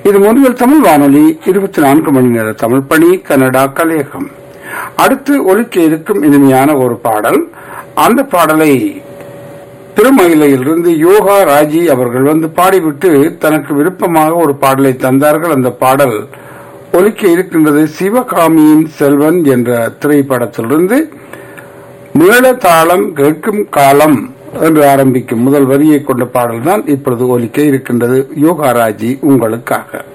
இது முன்னில் தமிழ் வானொலி இருபத்தி நான்கு மணி நேர தமிழ் பணி கனடா கலையகம் அடுத்து ஒலிக்க இருக்கும் இனிமையான ஒரு பாடல் அந்த பாடலை திருமயிலையிலிருந்து யோகா ராஜி அவர்கள் வந்து பாடிவிட்டு தனக்கு விருப்பமாக ஒரு பாடலை தந்தார்கள் அந்த பாடல் ஒலிக்க இருக்கின்றது சிவகாமியின் செல்வன் என்ற திரைப்படத்திலிருந்து மேளதாளம் கேட்கும் காலம் என்று ஆரம்பிக்கும் முதல் வரியை கொண்ட பாடல் தான் இப்பொழுது ஒலிக்க இருக்கின்றது யோகாராஜி உங்களுக்காக